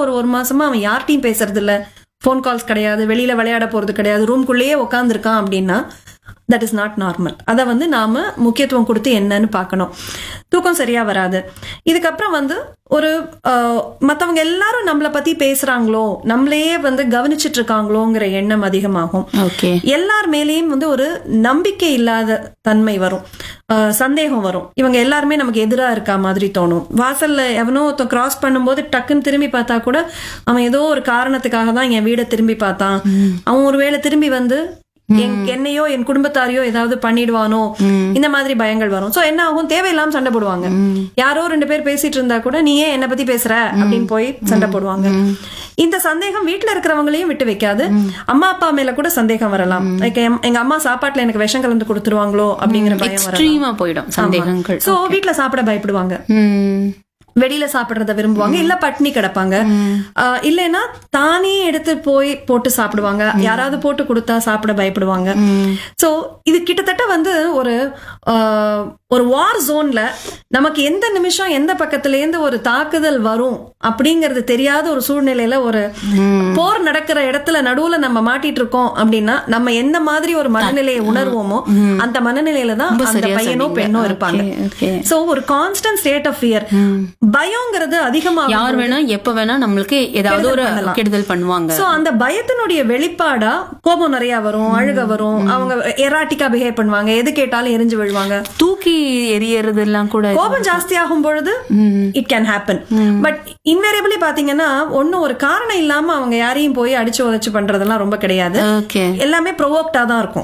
ஒரு ஒரு மாசமா அவன் யார்கிட்டயும் பேசுறது இல்ல ஃபோன் கால்ஸ் கிடையாது வெளியில விளையாட போறது கிடையாது ரூம்குள்ளேயே உட்காந்துருக்கான் அப்படின்னா தட் இஸ் நாட் நார்மல் அதை வந்து நாம முக்கியத்துவம் கொடுத்து என்னன்னு பார்க்கணும் தூக்கம் சரியா வராது இதுக்கப்புறம் வந்து ஒரு ஆஹ், மத்தவங்க எல்லாரும் நம்மளை பத்தி பேசுறாங்களோ நம்மளையே வந்து கவனிச்சிட்டு இருக்காங்களோங்கிற எண்ணம் அதிகமாகும் ஓகே எல்லார் மேலேயும் வந்து ஒரு நம்பிக்கை இல்லாத தன்மை வரும் ஆஹ் சந்தேகம் வரும் இவங்க எல்லாருமே நமக்கு எதிரா இருக்கா மாதிரி தோணும் வாசல்ல எவனோ ஒருத்தன் கிராஸ் பண்ணும்போது டக்குன்னு திரும்பி பார்த்தா கூட அவன் ஏதோ ஒரு காரணத்துக்காக தான் என் வீடை திரும்பி பார்த்தான் அவன் ஒருவேளை திரும்பி வந்து என் என்னையோ என் குடும்பத்தாரையோ ஏதாவது பண்ணிடுவானோ இந்த மாதிரி பயங்கள் வரும் சோ என்ன ஆகும் தேவையில்லாம சண்டை போடுவாங்க யாரோ ரெண்டு பேர் பேசிட்டு இருந்தா கூட நீ ஏன் என்ன பத்தி பேசுற அப்படின்னு போய் சண்டை போடுவாங்க இந்த சந்தேகம் வீட்ல இருக்கிறவங்களையும் விட்டு வைக்காது அம்மா அப்பா மேல கூட சந்தேகம் வரலாம் Like, எம்- எங்க அம்மா சாப்பாட்டுல எனக்கு விஷம் கலந்து கொடுத்துருவாங்களோ அப்படிங்கிற பயம் வரலாம் எக்ஸ்ட்ரீமா போயிடும் சந்தேகங்கள் சோ வீட்ல சாப்பிட பயப்படுவாங்க ம். வெளியில சாப்பிடுறத விரும்புவாங்க இல்ல பட்னி கிடப்பாங்க ஆஹ் இல்லைன்னா தானே எடுத்து போய் போட்டு சாப்பிடுவாங்க யாராவது போட்டு கொடுத்தா சாப்பிட பயப்படுவாங்க சோ இது கிட்டத்தட்ட வந்து ஒரு ஆஹ், ஒரு வார் ஜோன்ல நமக்கு எந்த நிமிஷம் எந்த பக்கத்துல இருந்து ஒரு தாக்குதல் வரும் அப்படிங்கறது தெரியாத ஒரு சூழ்நிலையில ஒரு போர் நடக்கிற இடத்துல நடுவுல நம்ம மாட்டிட்டு இருக்கோம் அப்படின்னா நம்ம எந்த மாதிரி ஒரு மனநிலையை உணர்வோமோ அந்த மனநிலையில தான் அந்த சரியா பையனோ சொன்னீங்க. பெண்ணோ இருப்பாங்க Okay, okay. சோ ஒரு கான்ஸ்டன்ட் ஸ்டேட் ஆஃப் ஃபியர் பயங்கிறது அதிகமா யார் வேணா எப்ப வேணா நம்மளுக்கு ஏதாவது ஒரு கெடுதல் பண்ணுவாங்க சோ அந்த பயத்தினுடைய வெளிப்பாடா கோபம் நிறைய வரும் அழுக வரும் அவங்க எராட்டிக்கா பிஹேவ் பண்ணுவாங்க எது கேட்டாலும் எரிஞ்சு விழுவாங்க தூக்கி எரியறது எல்லாம் கூட கோபம் ஜாஸ்தி ஆகும் பொழுது it can happen but invariably பாத்தீங்கன்னா ஒன்னும் ஒரு காரணம் இல்லாம அவங்க யாரையும் போய் அடிச்சு உதச்சு பண்றதெல்லாம் ரொம்ப கிடையாது ஓகே எல்லாமே ப்ரொவோக்டா தான் இருக்கும்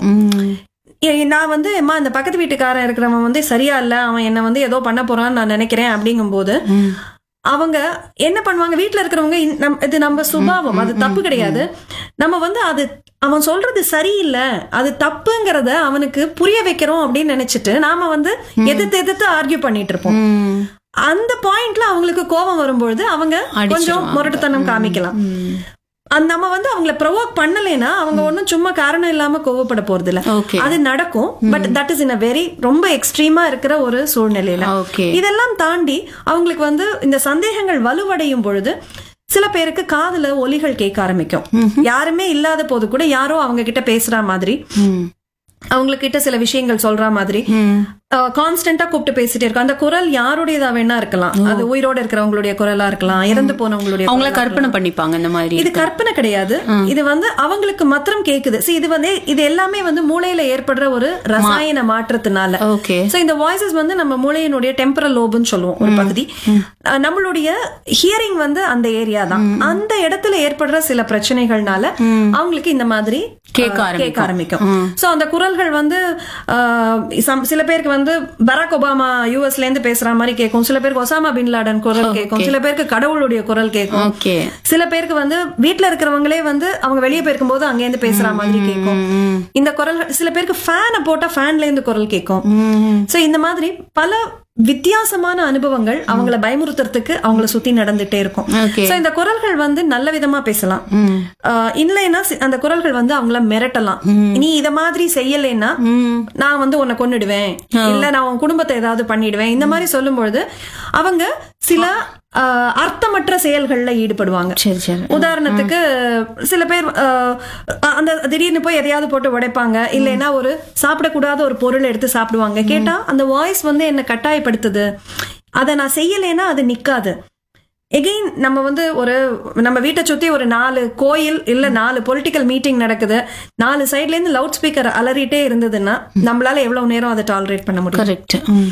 ஏ- நான் வந்து அம்மா இந்த பக்கத்து வீட்டுக்காரன் இருக்கிறவன் வந்து சரியா இல்ல அவன் என்ன வந்து ஏதோ பண்ண போறான்னு நான் நினைக்கிறேன் அப்படிங்கும்போது அவங்க என்ன பண்ணுவாங்க வீட்ல இருக்கிறவங்க இந்த- நம்- இது நம்ம சுபாவம் அது தப்பு கிடையாது நம்ம வந்து அது அவன் சொல்றது சரியில்லை அது தப்புங்கிறத அவனுக்கு புரிய வைக்கிறோம் அப்படின்னு நினைச்சிட்டு நாம வந்து எதிர்த்து எதிர்த்து ஆர்கியூ பண்ணிட்டு இருப்போம் அந்த பாயிண்ட்ல அவங்களுக்கு கோபம் வரும்பொழுது அவங்க கொஞ்சம் முரட்டுத்தனம் காமிக்கலாம் அந்த நம்ம வந்து அவங்கள ப்ரொவோக் பண்ணலைன்னா அவங்க ஒன்றும் சும்மா காரணம் இல்லாம கோவப்பட போறது இல்ல ஓகே அது நடக்கும் but that is in a very ரொம்ப எக்ஸ்ட்ரீமா இருக்கிற ஒரு சூழ்நிலையில ஓகே இதெல்லாம் தாண்டி அவங்களுக்கு வந்து இந்த சந்தேகங்கள் வலுவடையும் பொழுது சில பேருக்கு காதுல ஒலிகள் கேட்க ஆரம்பிக்கும் யாருமே இல்லாத போது கூட யாரோ அவங்க கிட்ட பேசுற மாதிரி அவங்க கிட்ட சில விஷயங்கள் சொல்ற மாதிரி கான்ஸ்டன்டா கூப்பிட்டு பேசிட்டே இருக்கும் அந்த குரல் யாருடையதா வேணா இருக்கலாம் அது உயிரோட இருக்கிறவங்களுடைய குரலா இருக்கலாம் இறந்து போனவங்களுடைய அவங்கள குரலா கற்பனை பண்ணிப்பாங்க இந்த மாதிரி இது கற்பனை கிடையாது இது வந்து அவங்களுக்கு மாத்திரம் கேக்குது See, இது வந்து இது எல்லாமே வந்து மூளையில ஏற்படுற ஒரு ரசாயன மாற்றத்தினால ஓகே சோ இந்த வாய்ஸஸ் வந்து நம்ம மூளையினுடைய டெம்பரல் லோபுன்னு சொல்லுவோம் ஒரு பகுதி அஹ் நம்மளுடைய ஹியரிங் வந்து அந்த ஏரியா தான் அந்த இடத்துல ஏற்படுற சில பிரச்சனைகள்னால அவங்களுக்கு இந்த மாதிரி கேட்க அஹ், கேட்க ஆரம்பிக்கும் சோ அந்த குரல்கள் வந்து அஹ், some- சில பேருக்கு வந்து பராக் ஒபாமா யூஎஸ்ல இருந்து பேசுற மாதிரி கேட்கும் சில பேருக்கு ஒசாமா பின் லாடன் குரல் கேட்கும் சில பேருக்கு கடவுளுடைய குரல் கேட்கும் ஓகே சில பேருக்கு வந்து வீட்ல இருக்கிறவங்களே வந்து அவங்க வெளியே போயிருக்கும் போது அங்க இருந்து பேசுற மாதிரி கேட்கும் இந்த குரல் சில பேருக்கு ஃபேனை போட்டா ஃபேன்ல இருந்து குரல் கேட்கும் சோ இந்த மாதிரி பல வித்தியாசமான அனுபவங்கள் அவங்கள பயமுறுத்துறதுக்கு அவங்கள சுத்தி நடந்துட்டே இருக்கும் ஓகே சோ இந்த குரல்கள் வந்து நல்ல விதமா பேசலாம் ஆஹ் இல்லைன்னா சி- அந்த குரல்கள் வந்து அவங்கள மிரட்டலாம் நீ இத மாதிரி செய்யலைன்னா நான் வந்து உன்னை கொன்னுடுவேன் இல்ல நான் உன் குடும்பத்தை ஏதாவது பண்ணிடுவேன் இந்த மாதிரி சொல்லும்பொழுது அவங்க சில ஆஹ் அர்த்தமற்ற செயல்கள்ல ஈடுபடுவாங்க சரி சரி உதாரணத்துக்கு சில பேர் அஹ், அந்த திடீர்னு போய் எதையாவது போட்டு உடைப்பாங்க இல்லைன்னா ஒரு சாப்பிடக்கூடாத ஒரு பொருள் எடுத்து சாப்பிடுவாங்க கேட்டா அந்த வாய்ஸ் வந்து என்ன கட்டாயப்படுத்துது அதை நான் செய்யலைன்னா அது நிக்காது எகெயின் நம்ம வந்து ஒரு நம்ம வீட்டை சுத்தி ஒரு நாலு கோயில் இல்ல நாலு பொலிட்டிக்கல் மீட்டிங் நடக்குது நாலு சைட்ல இருந்து லவுட் ஸ்பீக்கர் அலறிட்டே இருந்ததுன்னா நம்மளால எவ்வளவு நேரம் அதை டாலரேட் பண்ண முடியும் கரெக்ட்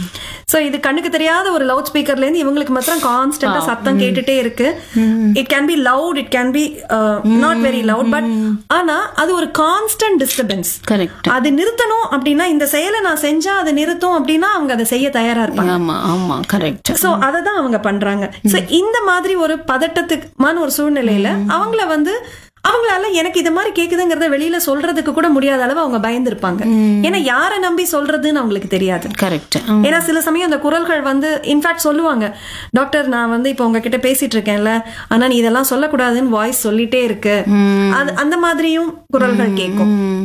சோ இது கண்ணுக்கு தெரியாத ஒரு லவுட் ஸ்பீக்கர்ல இருந்து இவங்களுக்கு மாத்திரம் கான்ஸ்டன்டா சத்தம் கேட்டுட்டே இருக்கு it can be loud it can be not very loud but ஆனா அது ஒரு கான்ஸ்டன்ட் டிஸ்டர்பன்ஸ் கரெக்ட் அது நிறுத்தணும் அப்படின்னா இந்த செயலை நான் செஞ்சா அதை நிறுத்தும் அப்படின்னா அவங்க அதை செய்ய தயாரா இருப்பாங்க ஆமா ஆமா கரெக்ட் சோ அதை தான் அவங்க பண்றாங்க சோ இந்த மாதிரி ஒரு பதட்டத்துக்குமான ஒரு சூழ்நிலையில அவங்கள வந்து அவங்களால எனக்கு இது மாதிரி கேக்குதுங்கிறத வெளியில சொல்றதுக்கு கூட முடியாத அளவு அவங்க பயந்துருப்பாங்க ஏன்னா யாரை நம்பி சொல்றதுன்னு அவங்களுக்கு தெரியாது கரெக்ட் ஏன்னா சில சமயம் அந்த குரல்கள் வந்து இன்ஃபேக்ட் சொல்லுவாங்க டாக்டர் நான் வந்து இப்ப உங்ககிட்ட பேசிட்டு இருக்கேன்ல ஆனா நீ இதெல்லாம் சொல்லக்கூடாதுன்னு வாய்ஸ் சொல்லிட்டே இருக்கு அது அந்த மாதிரியும் குரல்கள் கேட்கும்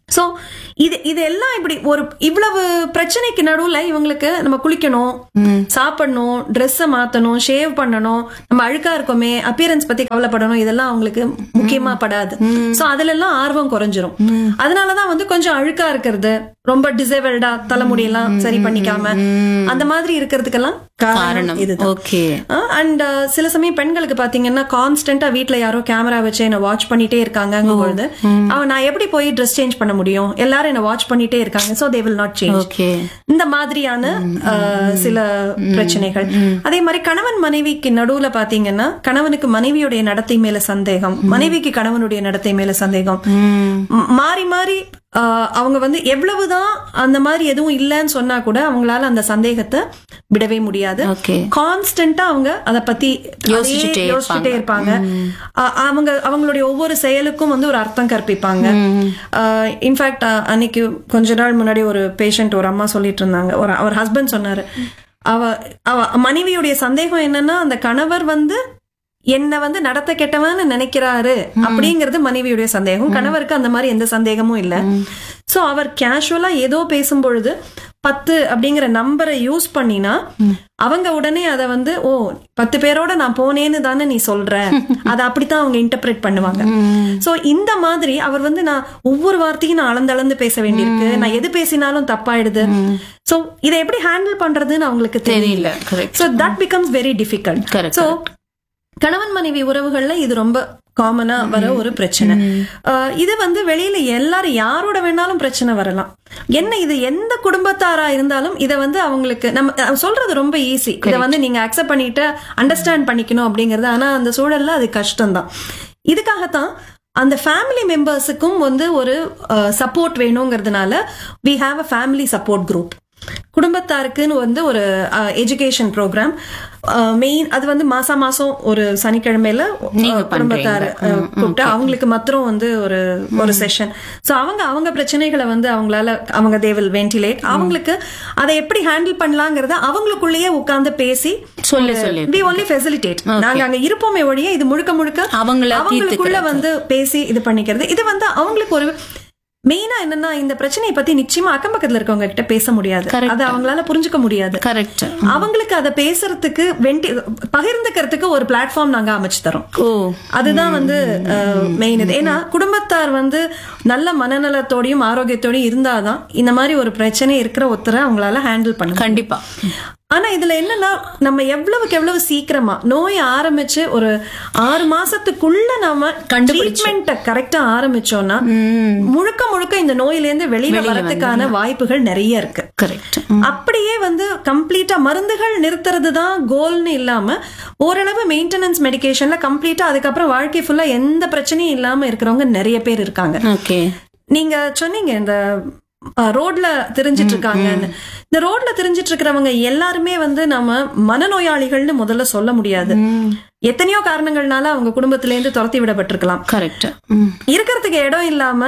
சோ இது இது எல்லாம் இப்படி ஒரு இவ்வளவு பிரச்சனைக்கு நடுவுல இவங்களுக்கு நம்ம குளிக்கணும் சாப்பிடணும் ட்ரெஸ்ஸை மாத்தணும் ஷேவ் பண்ணணும் நம்ம அழுக்கா இருக்கோமே அப்பியரன்ஸ் பத்தி கவலைப்படணும் இதெல்லாம் அவங்களுக்கு முக்கியமா படாது சோ அதுல எல்லாம் ஆர்வம் குறைஞ்சிரும் அதனாலதான் வந்து கொஞ்சம் அழுக்கா இருக்கிறது ரொம்ப டிசேபிள்டா தலைமுடியெல்லாம் சரி பண்ணிக்காம அந்த மாதிரி இருக்கிறதுக்கெல்லாம் காரணம் காரணம் இதுதான் ஓகே அண்ட் சில சமயம் பெண்களுக்கு பாத்தீங்கன்னா கான்ஸ்டன்டா வீட்ல யாரோ கேமரா வச்சு என்ன வாட்ச் பண்ணிட்டே இருக்காங்க பொழுது அவன் நான் எப்படி போய் ட்ரெஸ் சேஞ்ச் பண்ண முடியும் எல்லாரும் என்ன வாட்ச் பண்ணிட்டே இருக்காங்க so they will not change okay இந்த மாதிரியான அஹ், சில பிரச்சனைகள் அதே மாதிரி கணவன் மனைவிக்கு நடுவுல பாத்தீங்கன்னா கணவனுக்கு மனைவியுடைய நடத்தை மேல சந்தேகம் மனைவிக்கு கணவனுடைய நடத்தை மேல சந்தேகம் ம், மாறி மாறி அஹ், அவங்க வந்து எவ்வளவுதான் அந்த மாதிரி எதுவும் இல்லைன்னு சொன்னா கூட அவங்களால அந்த சந்தேகத்தை விடவே முடியாது ஓகே கான்ஸ்டன்டா அவங்க அத பத்தி அதே யோசிச்சுட்டே யோசிச்சுட்டே இருப்பாங்க அ- அவங்க அவங்களுடைய ஒவ்வொரு செயலுக்கும் வந்து ஒரு அர்த்தம் கற்பிப்பாங்க இன்ஃபேக்ட் அன்னைக்கு கொஞ்ச நாள் முன்னாடி ஒரு பேஷண்ட் ஒரு அம்மா சொல்லிட்டு இருந்தாங்க ஒரு அவர் ஹஸ்பண்ட் சொன்னாரு அவ அவ மனைவியுடைய சந்தேகம் என்னன்னா அந்த கணவர் வந்து என்ன வந்து நடத்த கெட்டவன்னு நினைக்கிறாரு அப்படிங்கிறது மனைவியுடைய சந்தேகம் கணவருக்கு அந்த மாதிரி எந்த சந்தேகமும் இல்ல சோ அவர் கேஷுவலா ஏதோ பேசும் பொழுது பத்து அப்படிங்கிற நம்பரை யூஸ் பண்ணினா அவங்க உடனே அதை வந்து ஓ பத்து பேரோட நான் போனேன்னு தானே நீ சொல்ற அதை அப்படித்தான் அவங்க இன்டர்பிரேட் பண்ணுவாங்க சோ இந்த மாதிரி அவர் வந்து நான் ஒவ்வொரு வார்த்தையும் நான் அளந்தளந்து பேச வேண்டியிருக்கு நான் எது பேசினாலும் தப்பாயிடுது சோ இதை எப்படி ஹேண்டில் பண்றதுன்னு அவங்களுக்கு தெரியல தெரியல correct so that becomes very difficult Correct, so கணவன் மனைவி உறவுகள்ல இது ரொம்ப காமனா வர ஒரு பிரச்சனை அஹ் இது வந்து வெளியில எல்லாரும் யாரோட வேணாலும் பிரச்சனை வரலாம் என்ன இது எந்த குடும்பத்தாரா இருந்தாலும் இத வந்து அவங்களுக்கு நம்ம அஹ் சொல்றது ரொம்ப ஈஸி இத வந்து நீங்க அக்செப்ட் பண்ணிட்டு அண்டர்ஸ்டாண்ட் பண்ணிக்கணும் அப்படிங்கறது ஆனா அந்த சூழல்ல அது கஷ்டம்தான் இதுக்காகத்தான் அந்த ஃபேமிலி மெம்பர்ஸுக்கும் வந்து ஒரு சப்போர்ட் வேணுங்கிறதுனால we have a family support group குடும்பத்தாருக்குன்னு வந்து ஒரு எஜுகேஷன் ப்ரோக்ராம் மெயின் அது வந்து மாசா மாசம் ஒரு சனிக்கிழமையில நீங்க அஹ், குடும்பத்தார் அஹ், கூப்பிட்டு அவங்களுக்கு மாத்திரம் வந்து ஒரு ஒரு செஷன் சோ அவங்க அவங்க பிரச்சனைகளை வந்து அவங்களால அவங்க தே வில் வென்டிலேட் அவங்களுக்கு அதை எப்படி ஹேண்டில் பண்ணலாங்கிறத அவங்களுக்குள்ளேயே உட்கார்ந்து பேசி சொல்லி சொல்லி வி ஒன்லி ஃபெசிலிட்டேட் நாங்க அங்க இருப்போமே ஒழிய இது முழுக்க முழுக்க அவங்கள அவங்களுக்குள்ள வந்து பேசி இது பண்ணிக்கிறது இது வந்து அவங்களுக்கு ஒரு மெயினா என்னன்னா இந்த பிரச்சனையை பத்தி நிச்சயமா அக்கம் பக்கத்துல இருக்கவங்க கிட்ட பேச முடியாது Correct. அது அவங்களால புரிஞ்சுக்க முடியாது கரெக்ட் அவங்களுக்கு அதை பேசுறதுக்கு வெண்டி பகிர்ந்துக்கிறதுக்கு ஒரு பிளாட்ஃபார்ம் நாங்க அமைச்சு தரோம் ஓ அதுதான் வந்து மெயின் இது ஏன்னா குடும்பத்தார் வந்து நல்ல மனநலத்தோடையும் ஆரோக்கியத்தோடையும் இருந்தாதான் இந்த மாதிரி ஒரு பிரச்சனை இருக்கிற ஒருத்தரை அவங்களால ஹேண்டில் பண்ண முடியும். கண்டிப்பா ஆனா இதுல என்னன்னா நம்ம எவ்வளவுக்கு எவ்வளவு சீக்கிரமா நோய் ஆரம்பிச்சு ஒரு ஆறு மாசத்துக்குள்ள நம்ம ட்ரீட்மெண்ட்டை கரெக்டா ஆரம்பிச்சோம்னா முழுக்க முழுக்க இந்த நோயில இருந்து வெளியில வரதுக்கான வாய்ப்புகள் நிறைய இருக்கு கரெக்ட் அப்படியே வந்து கம்ப்ளீட்டா மருந்துகள் நிறுத்துறது தான் கோல்னு இல்லாம ஓரளவு மெயின்டெனன்ஸ் மெடிகேஷன்ல கம்ப்ளீட்டா அதுக்கப்புறம் வாழ்க்கை ஃபுல்லா எந்த பிரச்சனையும் இல்லாம இருக்கிறவங்க நிறைய பேர் இருக்காங்க ஓகே நீங்க சொன்னீங்க இந்த அஹ், ரோட்ல தெரிஞ்சிட்டு இருக்காங்கன்னு இந்த ரோட்ல தெரிஞ்சிட்டு இருக்கிறவங்க எல்லாருமே வந்து நம்ம மனநோயாளிகள்னு முதல்ல சொல்ல முடியாது எத்தனையோ காரணங்கள்னால அவங்க குடும்பத்தில இருந்து துரத்தி விடப்பட்டிருக்கலாம் கரெக்ட் இருக்கிறதுக்கு இடம் இல்லாம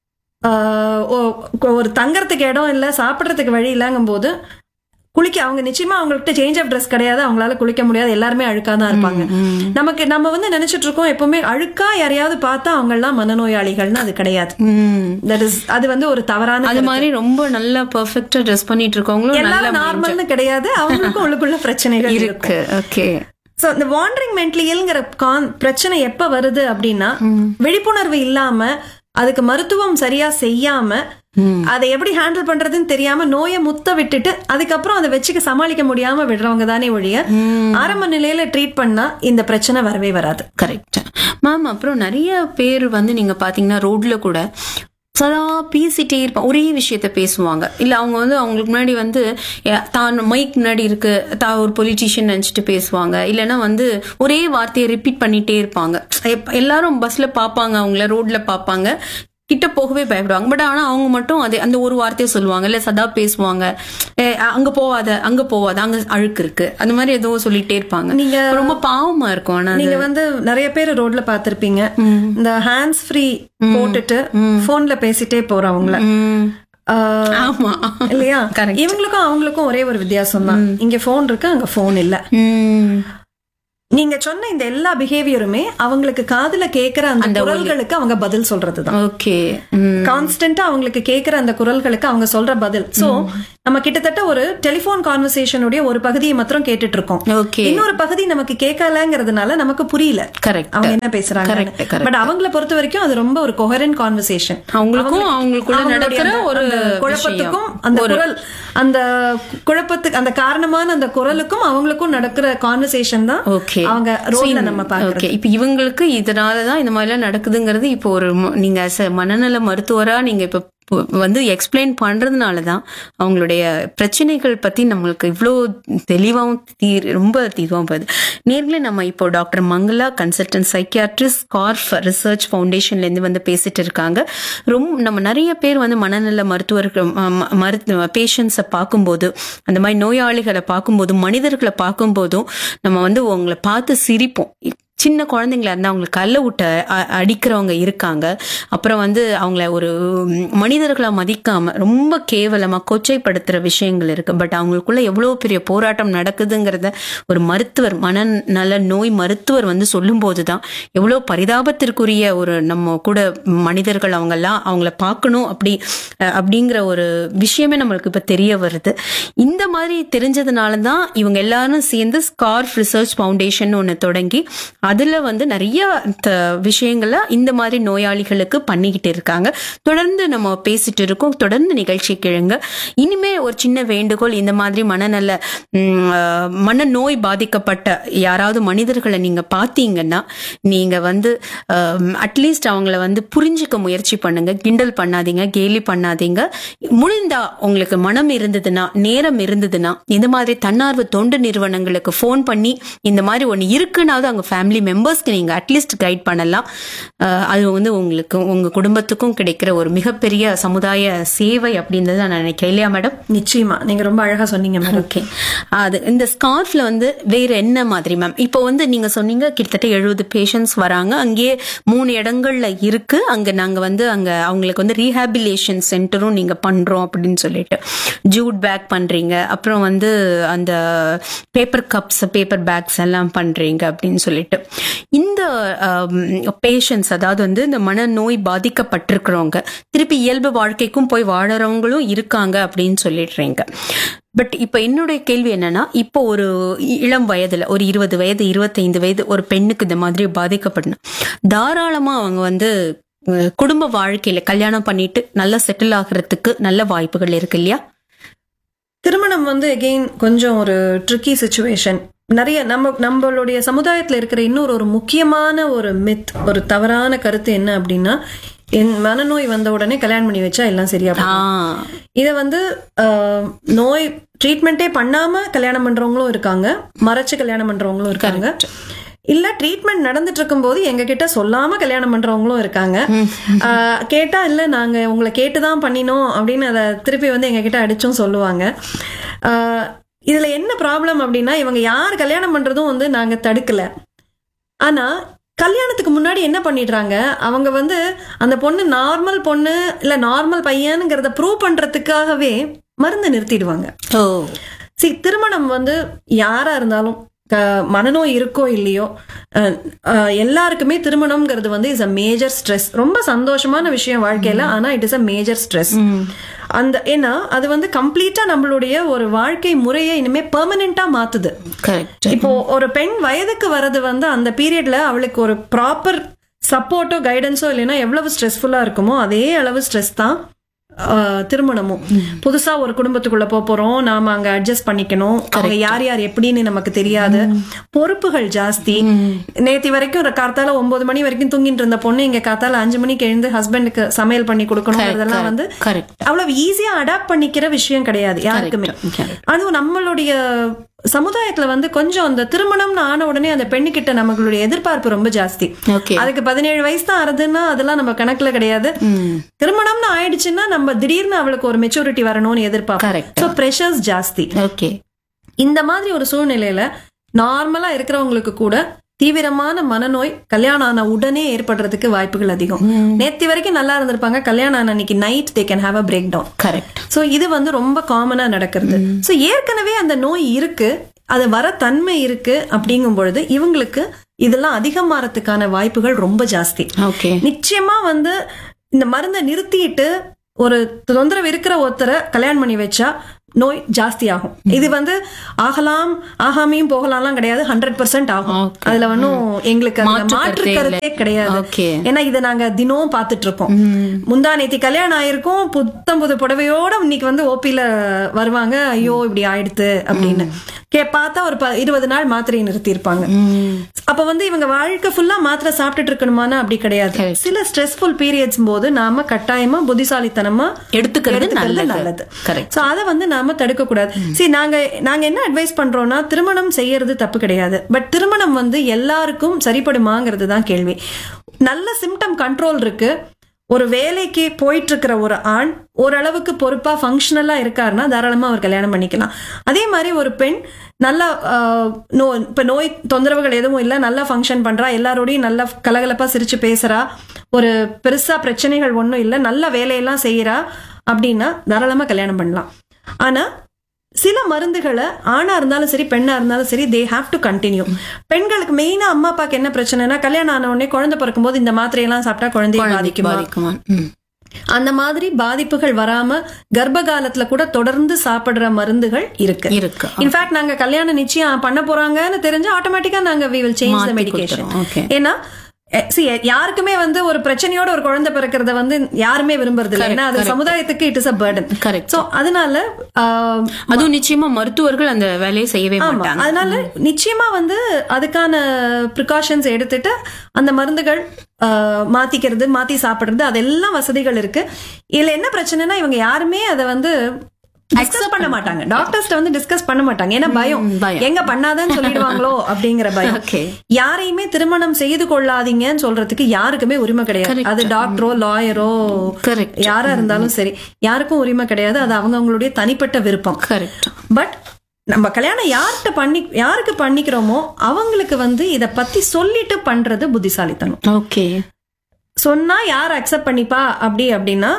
ஆஹ், ஒ- ஒரு தங்கறதுக்கு இடம் இல்ல சாப்பிடறதுக்கு வழி இல்லங்கும் போது குளிக்க அவங்க நிச்சயமா அவங்கள்ட்ட சேஞ்ச் ஆஃப் ட்ரெஸ் கிடையாது அவங்களால குளிக்க முடியாது எல்லாருமே அழுக்கா தான் இருப்பாங்க நமக்கு நம்ம வந்து நினைச்சிட்டு இருக்கோம் எப்பவுமே அழுக்கா யாரையாவது பார்த்தா அவங்க எல்லாம் மனநோயாளிகள்னு அது கிடையாது தட் இஸ் அது வந்து ஒரு தவறான அது மாதிரி ரொம்ப நல்லா பெர்ஃபெக்ட்டா ட்ரெஸ் பண்ணிட்டு இருக்கவங்களும் நல்ல எல்லாரும் நார்மல்னு கிடையாது அவங்களுக்கும் உள்ளுக்குள்ள பிரச்சனைகள் இருக்கு இருக்கு ஓகே சோ இந்த வாண்டரிங் மென்டலியல்ங்கிற கான் பிரச்சனை எப்ப வருது அப்படின்னா விழிப்புணர்வு இல்லாம அதுக்கு மருத்துவம் சரியா செய்யாம அதை எப்படி ஹேண்டில் பண்றதுன்னு தெரியாம நோயை முத்த விட்டுட்டு அதுக்கப்புறம் அதை வச்சுக்க சமாளிக்க முடியாம விடுறவங்க தானே ஒழிய ஆரம்ப நிலையில ட்ரீட் பண்ணா இந்த பிரச்சனை வரவே வராது கரெக்ட் மேம் அப்புறம் நிறைய பேர் வந்து நீங்க பாத்தீங்கன்னா ரோட்ல கூட சதா பேசிட்டே இருப்பாங்க ஒரே விஷயத்த பேசுவாங்க இல்ல அவங்க வந்து அவங்களுக்கு முன்னாடி வந்து எ- தான் மைக் முன்னாடி இருக்கு தான் ஒரு பொலிட்டீஷியன் நினைச்சிட்டு பேசுவாங்க இல்லைன்னா வந்து ஒரே வார்த்தையை ரிப்பீட் பண்ணிட்டே இருப்பாங்க எப்ப- எல்லாரும் பஸ்ல பாப்பாங்க அவங்கள ரோட்ல பாப்பாங்க கிட்ட போகவே பயப்படுவாங்க பட் ஆனா அவங்க மட்டும் அதே அந்த ஒரு வார்த்தையை சொல்லுவாங்க இல்ல சதா பேசுவாங்க "ஏ, அங்க போவாத அங்க போவாத அங்க அழுக்கு இருக்கு அந்த மாதிரி ஏதோ சொல்லிட்டே இருப்பாங்க நீங்க ரொம்ப பாவமா இருக்கும் ஆனா அது. நீங்க வந்து நிறைய பேர் ரோட்ல பாத்திருப்பீங்க இந்த ஹேண்ட்ஸ் ஃப்ரீ போட்டுட்டு போன்ல பேசிட்டே போறவங்கள ம். ஆஹ், ஆமா இல்லையா Correct. இவங்களுக்கும் அவங்களுக்கும் ஒரே ஒரு வித்தியாசம் தான் இங்க போன் இருக்கு அங்க போன் இல்ல ம். நீங்க சொன்ன இந்த எல்லா பிஹேவியருமே அவங்களுக்கு காதுல கேக்குற அந்த குரல்களுக்கு அவங்க பதில் சொல்றதுதான் ஓகே கான்ஸ்டன்டா அவங்களுக்கு கேக்குற அந்த குரல்களுக்கு அவங்க சொல்ற பதில் சோ நம்ம கிட்டத்தட்ட ஒரு டெலிபோன் கான்வர்சேஷனுடைய ஒரு பகுதியை மாத்திரம் கேட்டுட்டு இருக்கோம் ஓகே இன்னொரு பகுதி நமக்கு கேட்கலங்கிறதுனால நமக்கு புரியல கரெக்ட் அவங்க என்ன பேசுறாங்க Correct, correct. பட் அவங்கள பொறுத்த வரைக்கும் அது ரொம்ப ஒரு கொஹரன் கான்வர்சேஷன் அவங்களுக்கும் அவங்களுக்குள்ள நடக்கிற ஒரு குழப்பத்துக்கும் அந்த குரல் அந்த குழப்பத்துக்கு அந்த காரணமான அந்த குரலுக்கும் அவங்களுக்கும் நடக்கிற கான்வர்சேஷன் தான் ஓகே அவங்க ரோல்ல நம்ம பாக்குறோம் ஓகே இப்போ இவங்களுக்கு இதனாலதான் இந்த மாதிரிலாம் நடக்குதுங்கிறது இப்போ ஒரு ம- நீங்க as a மனநல மருத்துவரா நீங்க இப்ப பு- வந்து எக்ஸ்பிளைன் பண்றதுனால தான் அவங்களுடைய பிரச்சனைகள் பத்தி நம்மளுக்கு இவ்வளோ தெளிவாகவும் தீர் ரொம்ப தீர்வாகவும் போகுது நேர்ல நம்ம இப்போ doctor Mangala consultant psychiatrist SCARF research ஃபவுண்டேஷன்ல இருந்து வந்து பேசிட்டு இருக்காங்க ரொம்ப நம்ம நிறைய பேர் வந்து மனநல மருத்துவர்கள் ம- ம- மருத்துவ பேஷண்ட்ஸை பார்க்கும்போது அந்த மாதிரி நோயாளிகளை பார்க்கும்போதும் மனிதர்களை பார்க்கும்போதும் நம்ம வந்து உங்களை பார்த்து சிரிப்போம் சின்ன குழந்தைங்களா இருந்தா அவங்களுக்கு கல்ல விட்ட அ- அடிக்கிறவங்க இருக்காங்க அப்புறம் வந்து அவங்கள ஒரு ம், மனிதர்களா மதிக்காம ரொம்ப கேவலமா கொச்சைப்படுத்துற விஷயங்கள் இருக்கு பட் அவங்களுக்குள்ள எவ்வளவு பெரிய போராட்டம் நடக்குதுங்கிறத ஒரு மருத்துவர் மனநல நோய் மருத்துவர் வந்து சொல்லும் போதுதான் எவ்வளவு பரிதாபத்திற்குரிய ஒரு நம்ம கூட மனிதர்கள் அவங்கெல்லாம் அவங்கள பார்க்கணும் அப்படி அஹ், அப்படிங்கிற ஒரு விஷயமே நம்மளுக்கு இப்ப தெரிய வருது இந்த மாதிரி தெரிஞ்சதுனால தான் இவங்க எல்லாரும் சேர்ந்து ஸ்கார்ஃப் ரிசர்ச் ஃபவுண்டேஷன் ஒன்று தொடங்கி அதுல வந்து நிறைய த- விஷயங்களை இந்த மாதிரி நோயாளிகளுக்கு பண்ணிக்கிட்டு இருக்காங்க தொடர்ந்து நம்ம பேசிட்டு இருக்கோம் தொடர்ந்து நிகழ்ச்சி கிழங்க இனிமே ஒரு சின்ன வேண்டுகோள் இந்த மாதிரி மனநல ம், அஹ், மனநோய் பாதிக்கப்பட்ட யாராவது மனிதர்களை நீங்க பார்த்தீங்கன்னா நீங்க வந்து அட்லீஸ்ட் அவங்கள வந்து புரிஞ்சுக்க முயற்சி பண்ணுங்க கிண்டல் பண்ணாதீங்க கேலி பண்ணாதீங்க முடிந்தா உங்களுக்கு மனம் இருந்ததுன்னா நேரம் இருந்ததுன்னா இந்த மாதிரி தன்னார்வ தொண்டு நிறுவனங்களுக்கு ஃபோன் பண்ணி இந்த மாதிரி ஒன்று இருக்குன்னாவது அவங்க ஃபேமிலி மெம்பர்ஸ்க்கு நீங்க அட்லீஸ்ட் கைட் பண்ணலாம் அஹ், அது வந்து உங்களுக்கு உங்க குடும்பத்துக்கும் கிடைக்கிற ஒரு மிகப்பெரிய சமுதாய சேவை அப்படின்றத நான் நினைக்கிறேன் இல்லையா மேடம் நிச்சயமா நீங்க ரொம்ப அழகா சொன்னீங்க மேடம் ஓகே அது இந்த ஸ்கார்ஃப்ல வந்து வேற என்ன மாதிரி மேம் இப்போ வந்து நீங்க சொன்னீங்க கிட்டத்தட்ட எழுபது பேஷண்ட்ஸ் வராங்க அங்கேயே மூணு இடங்கள்ல இருக்கு அங்க நாங்க வந்து அங்க அவங்களுக்கு வந்து ரீஹாபிலேஷன் சென்டரும் நீங்க பண்றோம் அப்படின்னு சொல்லிட்டு ஜூட் பேக் பண்றீங்க அப்புறம் வந்து அந்த பேப்பர் கப்ஸ் பேப்பர் பேக்ஸ் எல்லாம் பண்றீங்க அப்படின்னு சொல்லிட்டு இந்த பேஷண்ட்ஸ் அதாவது வந்து இந்த மனநோய் பாதிக்கப்பட்டிருக்கிறவங்க திருப்பி இயல்பு வாழ்க்கைக்கும் போய் வாழறவங்களும் இருக்காங்க அப்படின்னு சொல்லிடுறீங்க பட் இப்ப என்னுடைய கேள்வி என்னன்னா இப்போ ஒரு இ- இளம் வயதுல ஒரு இருபது வயது இருபத்தைந்து வயது ஒரு பெண்ணுக்கு இந்த மாதிரி பாதிக்கப்படணும் தாராளமா அவங்க வந்து அஹ், குடும்ப வாழ்க்கையில கல்யாணம் பண்ணிட்டு நல்லா செட்டில் ஆகுறதுக்கு நல்ல வாய்ப்புகள் இருக்கு இல்லையா திருமணம் வந்து எகெயின் கொஞ்சம் ஒரு ட்ரிக்கி சுச்சுவேஷன் நிறைய நம்ம நம்மளுடைய சமுதாயத்துல இருக்கிற இன்னொரு ஒரு முக்கியமான ஒரு மித் ஒரு தவறான கருத்து என்ன அப்படின்னா என் மனநோய் வந்த உடனே கல்யாணம் பண்ணி வச்சா எல்லாம் சரியா போகும். ஆ இதை வந்து ஆஹ், நோய் ட்ரீட்மெண்ட்டே பண்ணாம கல்யாணம் பண்றவங்களும் இருக்காங்க மறைச்சு கல்யாணம் பண்றவங்களும் இருக்காங்க இல்ல ட்ரீட்மெண்ட் நடந்துட்டு இருக்கும்போது எங்க கிட்ட சொல்லாம கல்யாணம் பண்றவங்களும் இருக்காங்க ஆஹ், கேட்டா இல்ல நாங்க உங்களை கேட்டுதான் பண்ணினோம் அப்படின்னு அதை திருப்பி வந்து எங்க கிட்ட அடிச்சும் சொல்லுவாங்க ஆஹ், இதுல என்ன ப்ராப்ளம் அப்படின்னா இவங்க யார் கல்யாணம் பண்றதும் வந்து நாங்க தடுக்கல ஆனா கல்யாணத்துக்கு முன்னாடி என்ன பண்ணிடுறாங்க அவங்க வந்து அந்த பொண்ணு நார்மல் பொண்ணு இல்ல நார்மல் பையனுங்கிறத ப்ரூவ் பண்றதுக்காகவே மருந்து நிறுத்திடுவாங்க ஓ சி திருமணம் வந்து யாரா இருந்தாலும் க- மனநோய் இருக்கோ இல்லையோ அஹ், அஹ், எல்லாருக்குமே திருமணம்ங்கிறது வந்து இஸ் அ மேஜர் ஸ்ட்ரெஸ் ரொம்ப சந்தோஷமான விஷயம் வாழ்க்கையில ஆனா it is a major stress அந்த ஏன்னா அது வந்து கம்ப்ளீட்டா நம்மளுடைய ஒரு வாழ்க்கை முறையை இனிமே பெர்மனண்டா மாத்துது கரெக்ட் இப்போ ஒரு பெண் வயதுக்கு வர்றது வந்து அந்த பீரியட்ல அவளுக்கு ஒரு ப்ராப்பர் சப்போர்ட்டோ கைடன்ஸோ இல்லைன்னா எவ்வளவு ஸ்ட்ரெஸ்ஃபுல்லா இருக்குமோ அதே அளவு ஸ்ட்ரெஸ் தான் ஆஹ், திருமணமும் புதுசா ஒரு குடும்பத்துக்குள்ள போக போறோம் நாம அங்க அட்ஜஸ்ட் பண்ணிக்கணும் அவங்க யார் யார் எப்படின்னு நமக்கு தெரியாது பொறுப்புகள் ஜாஸ்தி நேத்தி வரைக்கும் ஒரு காத்தால ஒன்பது மணி வரைக்கும் தூங்கிட்டு இருந்த பொண்ணு இங்க காத்தால அஞ்சு மணிக்கு எழுந்து ஹஸ்பண்டுக்கு சமையல் பண்ணி கொடுக்கணும் வந்து கரெக்ட் அவ்வளவு ஈஸியா அடாப்ட் பண்ணிக்கிற விஷயம் கிடையாது யாருக்குமே correct. அதுவும் நம்மளுடைய சமுதாயத்துல வந்து கொஞ்சம் அந்த திருமணம்னு ஆன உடனே அந்த பெண்ணுகிட்ட நம்மளுடைய எதிர்பார்ப்பு ரொம்ப ஜாஸ்தி ஓகே அதுக்கு பதினேழு வயசு தான் ஆறுதுன்னா அதெல்லாம் நம்ம கணக்குல கிடையாது திருமணம்னு ஆயிடுச்சுன்னா நம்ம திடீர்னு அவளுக்கு ஒரு மெச்சூரிட்டி வரணும்னு எதிர்பார்ப்போம் Correct. ஸோ ப்ரெஷர்ஸ் ஜாஸ்தி ஓகே இந்த மாதிரி ஒரு சூழ்நிலையில நார்மலா இருக்கிறவங்களுக்கு கூட தீவிரமான மனநோய் கல்யாணம் ஆன உடனே ஏற்படுறதுக்கு வாய்ப்புகள் அதிகம் நேத்தி வரைக்கும் நல்லா இருந்திருப்பாங்க கல்யாணம் ஆன அன்னைக்கு night they can have a breakdown correct so இது வந்து ரொம்ப காமனா நடக்கிறது சோ ஏற்கனவே அந்த நோய் இருக்கு அது வர தன்மை இருக்கு அப்படிங்கும் பொழுது இவங்களுக்கு இதெல்லாம் அதிகமாறதுக்கான வாய்ப்புகள் ரொம்ப ஜாஸ்தி ஓகே நிச்சயமா வந்து இந்த மருந்தை நிறுத்திட்டு ஒரு தொந்தரவு இருக்கிற ஒருத்தரை கல்யாணம் பண்ணி வச்சா நோய் ஜாஸ்தி ஆகும் இது வந்து ஆகலாம் ஆகாமையும் போகலாம்லாம் கிடையாது ஹண்ட்ரட் பர்சன்ட் ஆகும் Okay. அதுல ஒன்றும் எங்களுக்கு அதுல மாற்று மாற்று கருத்தே கருத்தே கிடையாது ஓகே ஏன்னா இதை நாங்க தினமும் பார்த்துட்டு இருக்கோம் முந்தா நேத்தி கல்யாணம் ஆயிருக்கும் புத்தம் புது புடவையோட இன்னைக்கு வந்து ஓபில வருவாங்க ஐயோ இப்படி ஆயிடுத்து அப்படின்னு கே பார்த்தா ஒரு ப- இருபது நாள் மாத்திரையை நிறுத்தி இருப்பாங்க அப்ப வந்து இவங்க வாழ்க்கை ஃபுல்லா மாத்திரை சாப்பிட்டுட்டு இருக்கணுமானா அப்படி கிடையாது சில ஸ்ட்ரெஸ்ஃபுல் பீரியட்ஸ் போது நாம கட்டாயமா புத்திசாலித்தனமா எடுத்துக்கிறது எடுத்துக்கிறது நல்லது நல்லது கரெக்ட் சோ அதை வந்து நாம தடுக்க கூடாது சரி நாங்க நாங்க என்ன அட்வைஸ் பண்றோம்னா திருமணம் செய்யறது தப்பு கிடையாது பட் திருமணம் வந்து எல்லாருக்கும் சரிப்படுமாங்கிறது தான் கேள்வி நல்ல சிம்டம் கண்ட்ரோல் இருக்கு ஒரு வேலைக்கு போயிட்டு இருக்கிற ஒரு ஆண் ஓரளவுக்கு பொறுப்பா ஃபங்க்ஷனலா இருக்காருன்னா தாராளமா அவர் கல்யாணம் பண்ணிக்கலாம் அதே மாதிரி ஒரு பெண் நல்லா ஆஹ், நோ இப்ப நோய் தொந்தரவுகள் எதுவும் இல்லை நல்லா ஃபங்க்ஷன் பண்றா எல்லாரோடையும் நல்லா கலகலப்பா சிரிச்சு பேசுறா ஒரு பெருசா பிரச்சனைகள் ஒன்றும் இல்லை நல்ல வேலையெல்லாம் செய்யறா அப்படின்னா தாராளமா கல்யாணம் பண்ணலாம் ஆனா சில மருந்துகளை ஆணா இருந்தாலும் சரி பெண்ணா இருந்தாலும் சரி தே ஹாவ் டு கண்டினியூ பெண்களுக்கு மெயினா அம்மா அப்பாக்கு என்ன பிரச்சனைனா கல்யாணம் ஆன உடனே குழந்தை பிறக்கும் போது இந்த மாத்திரையெல்லாம் சாப்பிட்டா குழந்தைய பாதிக்குமா பாதிக்குமா ம். அந்த மாதிரி பாதிப்புகள் வராம கர்ப்ப காலத்துல கூட தொடர்ந்து சாப்பிடுற மருந்துகள் இருக்கு இருக்கு இன்ஃபேக்ட் நாங்க கல்யாணம் நிச்சயம் பண்ண போறாங்கன்னு தெரிஞ்சு ஆட்டோமேட்டிக்கா நாங்க வி வில் சேஞ்ச் த மாத்தி மெடிகேஷன் கொடுத்துரும். Okay. ஏன்னா eh, see, யாருக்குமே வந்து ஒரு பிரச்சனையோட ஒரு குழந்தை பிறக்கிறத வந்து யாருமே விரும்புறது இல்லை ஏன்னா அது சமுதாயத்துக்கு it is a burden Correct. So அதனால ஆஹ், அதுவும் நிச்சயமா மருத்துவர்கள் அந்த வேலையை செய்யவே ஆமா மாட்டாங்க அதனால நிச்சயமா வந்து அதுக்கான ப்ரிகாஷன்ஸ் எடுத்துட்டு அந்த மருந்துகள் ஆஹ், மாத்திக்கிறது மாத்தி சாப்பிடுறது அதெல்லாம் வசதிகள் இருக்கு இதுல என்ன பிரச்சனைனா இவங்க யாருமே அதை வந்து டிஸ்கஸ் பண்ண மாட்டாங்க டாக்டர்ஸ்ட வந்து டிஸ்கஸ் பண்ண மாட்டாங்க ஏன்னா பயம் ம், பயம். எங்க பண்ணாதன்னு சொல்லிடுவாங்களோ அப்படிங்கிற பயம் ஓகே யாரையுமே திருமணம் செய்து கொள்ளாதீங்கன்னு சொல்றதுக்கு யாருக்குமே உரிமை கிடையாது அது டாக்டரோ லாயரோ கரெக்ட் யாரா இருந்தாலும் சரி யாருக்கும் உரிமை கிடையாது அது அவங்கவங்களுடைய தனிப்பட்ட விருப்பம் கரெக்ட் பட் நம்ம கல்யாணம் யார்கிட்ட பண்ணி யாருக்கு பண்ணிக்கிறோமோ அவங்களுக்கு வந்து இத பத்தி சொல்லிட்டு பண்றது புத்திசாலித்தனம் ஓகே சொன்னா யார் அக்செப்ட் பண்ணிப்பா அப்படி அப்படின்னா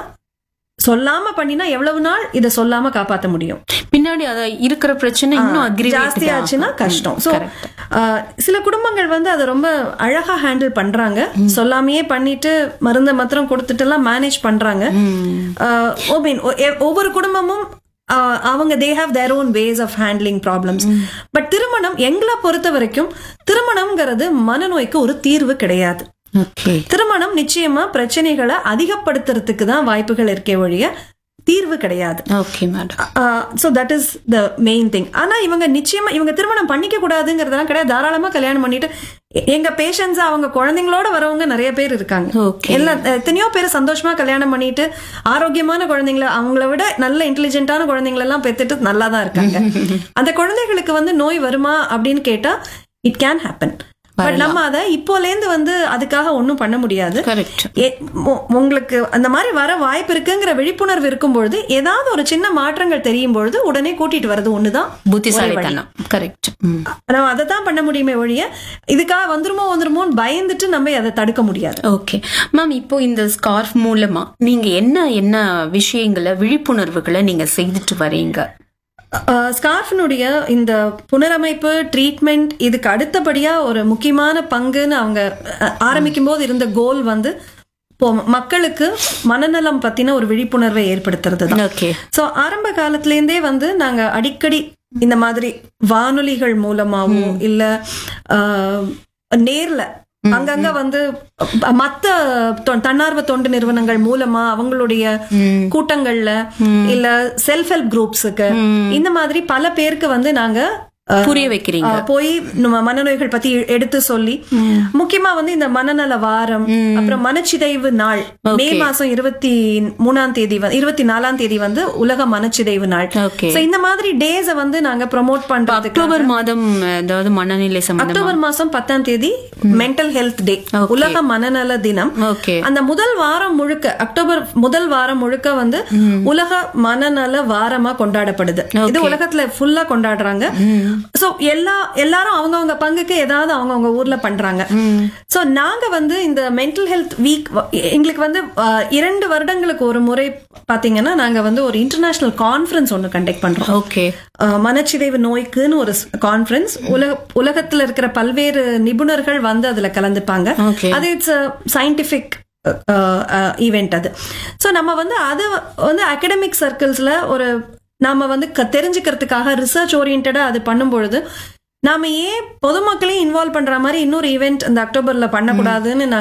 சொல்லாம பண்ணினா எவ்வளவு நாள் இத சொல்லாம காப்பாத்த முடியும் பின்னாடி அத இருக்கிற பிரச்சனை இன்னும் aggravate ஜாஸ்தி தான் ஆச்சுன்னா ஆகும். கஷ்டம் ம், சோ correct. சில குடும்பங்கள் வந்து அதை ரொம்ப அழகா ஹேண்டில் பண்றாங்க சொல்லாமையே பண்ணிட்டு மருந்த மாத்திரம் கொடுத்துட்டு எல்லாம் மேனேஜ் பண்றாங்க ம். ஆஹ் I mean, ஒ- எ- ஒவ்வொரு குடும்பமும் ஆஹ் அவங்க they have their own ways of handling problems but திருமணம் எங்களை பொறுத்த வரைக்கும் திருமணம்ங்கிறது மனநோய்க்கு ஒரு தீர்வு கிடையாது ஓகே திருமணம் நிச்சயமா பிரச்சனைகளை அதிகப்படுத்துறதுக்கு தான் வாய்ப்புகள் இருக்கே ஒழிய தீர்வு கிடையாது okay madam so that is the main thing ஆனா இவங்க நிச்சயமா இவங்க திருமணம் பண்ணிக்க கூடாதுங்கிறதெல்லாம் கிடையாது தாராளமா கல்யாணம் பண்ணிட்டு எ- எங்க பேஷன்ஸ் அவங்க குழந்தைங்களோட வரவங்க நிறைய பேர் இருக்காங்க ஓகே எல்லா எத்தனையோ பேர் சந்தோஷமா கல்யாணம் பண்ணிட்டு ஆரோக்கியமான குழந்தைங்கள அவங்கள விட நல்ல இன்டெலிஜென்ட்டான குழந்தைங்கள எல்லாம் பெத்துட்டு நல்லா தான் இருக்காங்க அந்த குழந்தைகளுக்கு வந்து நோய் வருமா அப்படின்னு கேட்டா இட் கேன் ஹேப்பன் பட் நம்ம அதை இப்போலேந்து வந்து அதுக்காக ஒன்றும் பண்ண முடியாது கரெக்ட் ஏ- உ- உங்களுக்கு அந்த மாதிரி வர வாய்ப்பு இருக்குங்கிற விழிப்புணர்வு இருக்கும் பொழுது ஏதாவது ஒரு சின்ன மாற்றங்கள் தெரியும் பொழுது உடனே கூட்டிட்டு வர்றது ஒண்ணுதான் புத்திசாலித்தனம் கரெக்ட் நம்ம அதை தான் பண்ண முடியுமே ஒழிய இதுக்காக வந்துருமோ வந்துருமோன்னு பயந்துட்டு நம்ம அதை தடுக்க முடியாது ஓகே மேம் இப்போ இந்த ஸ்கார்ஃப் மூலமா நீங்க என்ன என்ன விஷயங்களை விழிப்புணர்வுகளை நீங்க செய்துட்டு வரீங்க ஸ்கார்ஃபினுடைய இந்த புனரமைப்பு ட்ரீட்மெண்ட் இதுக்கு அடுத்தபடியா ஒரு முக்கியமான பங்குன்னு அவங்க அஹ், ஆரம்பிக்கும் போது இருந்த கோல் வந்து இப்போ மக்களுக்கு மனநலம் பத்தின ஒரு விழிப்புணர்வை ஏற்படுத்துறது தான் ஓகே சோ ஆரம்ப காலத்துல இருந்தே வந்து நாங்க அடிக்கடி இந்த மாதிரி வானொலிகள் மூலமாவும் இல்ல ஆஹ், நேர்ல அங்கங்க வந்து அஹ், மத்த தொ- தன்னார்வ தொண்டு நிறுவனங்கள் மூலமா அவங்களுடைய கூட்டங்கள்ல இல்ல செல்ஃப் ஹெல்ப் குரூப்ஸுக்கு இந்த மாதிரி பல பேருக்கு வந்து நாங்க அஹ், புரிய வைக்கிறீங்க ஆஹ் போய் நம்ம மனநோய்கள் பத்தி எ- எடுத்து சொல்லி முக்கியமா வந்து இந்த மனநல வாரம் அப்புறம் மனச்சிதைவு நாள் மே மாசம் இருபத்தி மூணாம் தேதி வந்து இருபத்தி நாலாம் தேதி வந்து உலக மனச்சிதைவு நாள் ஓகே So இந்த மாதிரி டேஸ வந்து நாங்க ப்ரோமோட் பண்றதுக்கு அக்டோபர் மாதம் அதாவது மனநிலை சம்பந்தமா அக்டோபர் மாசம் பத்தாம் தேதி மென்டல் ஹெல்த் டே Okay. உலக மனநல தினம் ஓகே அந்த முதல் வாரம் முழுக்க அக்டோபர் முதல் வாரம் முழுக்க வந்து உலக மனநல வாரமா கொண்டாடப்படுது இது உலகத்துல ஃபுல்லா கொண்டாடுறாங்க சோ எல்லா எல்லாரும் அவங்கவங்க பங்குக்கு ஏதாவது அவங்கவங்க ஊர்ல பண்றாங்க சோ நாங்க வந்து இந்த மென்டல் ஹெல்த் வீக் எங்களுக்கு வந்து அஹ், இரண்டு வருடங்களுக்கு ஒரு முறை பாத்தீங்கன்னா நாங்க வந்து ஒரு இன்டர்நேஷனல் கான்ஃபரன்ஸ் ஒன்னு கண்டக்ட் பண்றோம் ஓகே அஹ், மனச்சிதைவு நோய்க்குன்னு ஒரு கான்ஃபரன்ஸ் உலக உலகத்துல இருக்கிற பல்வேறு நிபுணர்கள் வந்து அதுல கலந்துப்பாங்க Okay. அது இட்ஸ் சயின்டிபிக் ஈவெண்ட் அது ஸோ நம்ம வந்து அது வந்து அகடமிக் சர்க்கிள்ஸ்ல ஒரு நாம வந்து க- தெரிஞ்சுக்கிறதுக்காக ரிசர்ச் ஓரியன்டா அது பண்ணும்பொழுது நாம ஏன் பொதுமக்களையும் இன்வால்வ் பண்ற மாதிரி இன்னொரு ஈவெண்ட் இந்த அக்டோபர்ல பண்ணக்கூடாதுன்னு